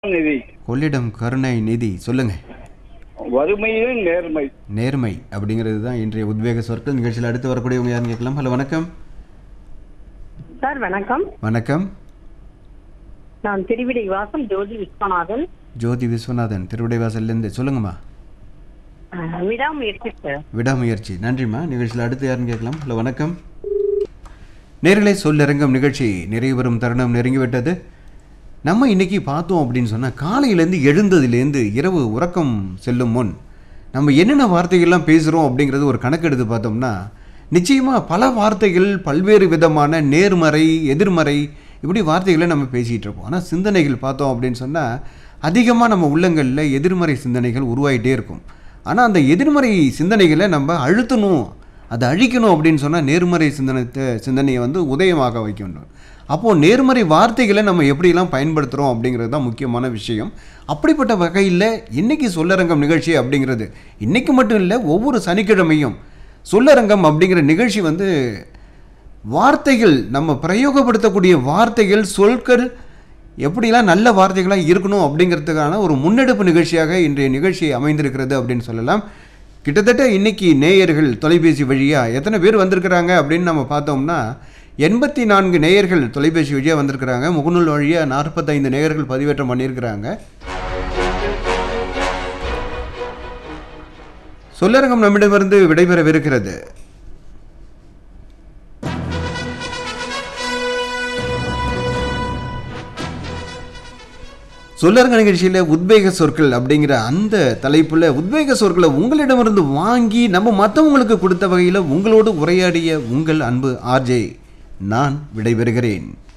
நிதி கொள்ளிடம் கருணை நிதி சொல்லுங்க வறுமையும் நேர்மை நேர்மை அப்படிங்கிறது தான் இன்றைய உத்வேக சொற்கள் நிகழ்ச்சியில் அடுத்து வரக்கூடியவங்க யாருன்னு கேட்கலாம் ஹலோ வணக்கம் சார் வணக்கம் வணக்கம் நான் திருவிடை வாசம் ஜோதி விஸ்வநாதன் ஜோதி விஸ்வநாதன் திருவிடைவாசல்லேருந்து சொல்லுங்கம்மா அஹ், விடாமுயற்சி சார் விடாமுயற்சி நன்றிம்மா நிகழ்ச்சியில் அடுத்து யாருன்னு கேட்கலாம் ஹலோ வணக்கம் நேரலை சொல்லரங்கம் நிகழ்ச்சி நிறைவு பெறும் தருணம் நெருங்கிவிட்டது நம்ம இன்னைக்கு பார்த்தோம் அப்படின்னு சொன்னால் காலையிலேருந்து எழுந்ததுலேருந்து இரவு உறக்கம் செல்லும் முன் நம்ம என்னென்ன வார்த்தைகள்லாம் பேசுகிறோம் அப்படிங்கிறது ஒரு கணக்கெடுத்து பார்த்தோம்னா நிச்சயமாக பல வார்த்தைகள் பல்வேறு விதமான நேர்மறை எதிர்மறை இப்படி வார்த்தைகளை நம்ம பேசிகிட்டு இருப்போம் ஆனால் சிந்தனைகள் பார்த்தோம் அப்படின்னு சொன்னால் அதிகமாக நம்ம உள்ளங்களில் எதிர்மறை சிந்தனைகள் உருவாகிட்டே இருக்கும் ஆனால் அந்த எதிர்மறை சிந்தனைகளை நம்ம அழுத்தணும் அதை அழிக்கணும் அப்படின்னு சொன்னால் நேர்மறை சிந்தனத்தை சிந்தனையை வந்து உதயமாக வைக்கணும் அப்போது நேர்மறை வார்த்தைகளை நம்ம எப்படிலாம் பயன்படுத்துகிறோம் அப்படிங்கிறது தான் முக்கியமான விஷயம் அப்படிப்பட்ட வகையில் இன்னைக்கு சொல்லரங்கம் நிகழ்ச்சி அப்படிங்கிறது இன்னைக்கு மட்டும் இல்லை ஒவ்வொரு சனிக்கிழமையும் சொல்லரங்கம் அப்படிங்கிற நிகழ்ச்சி வந்து வார்த்தைகள் நம்ம பிரயோகப்படுத்தக்கூடிய வார்த்தைகள் சொற்கள் எப்படிலாம் நல்ல வார்த்தைகளாக இருக்கணும் அப்படிங்கிறதுக்கான ஒரு முன்னெடுப்பு நிகழ்ச்சியாக இன்றைய நிகழ்ச்சி அமைந்திருக்கிறது அப்படின்னு சொல்லலாம் கிட்டத்தட்ட இன்னைக்கு நேயர்கள் தொலைபேசி வழியாக எத்தனை பேர் வந்திருக்கிறாங்க அப்படின்னு நம்ம பார்த்தோம்னா எண்பத்தி நான்கு நேயர்கள் தொலைபேசி வழியாக வந்திருக்கிறாங்க முகநூல் வழியாக நாற்பத்தைந்து நேயர்கள் பதிவேற்றம் பண்ணியிருக்கிறாங்க சொல்லரங்கம் நம்மிடமிருந்து விடைபெறவிருக்கிறது சொல்லரங்க நிகழ்ச்சியில் உத்வேக சொற்கள் அப்படிங்கிற அந்த தலைப்பில் உத்வேக சொற்களை உங்களிடமிருந்து வாங்கி நம்ம மற்றவங்களுக்கு கொடுத்த வகையில் உங்களோடு உரையாடிய உங்கள் அன்பு ஆர்ஜே நான் விடைபெறுகிறேன்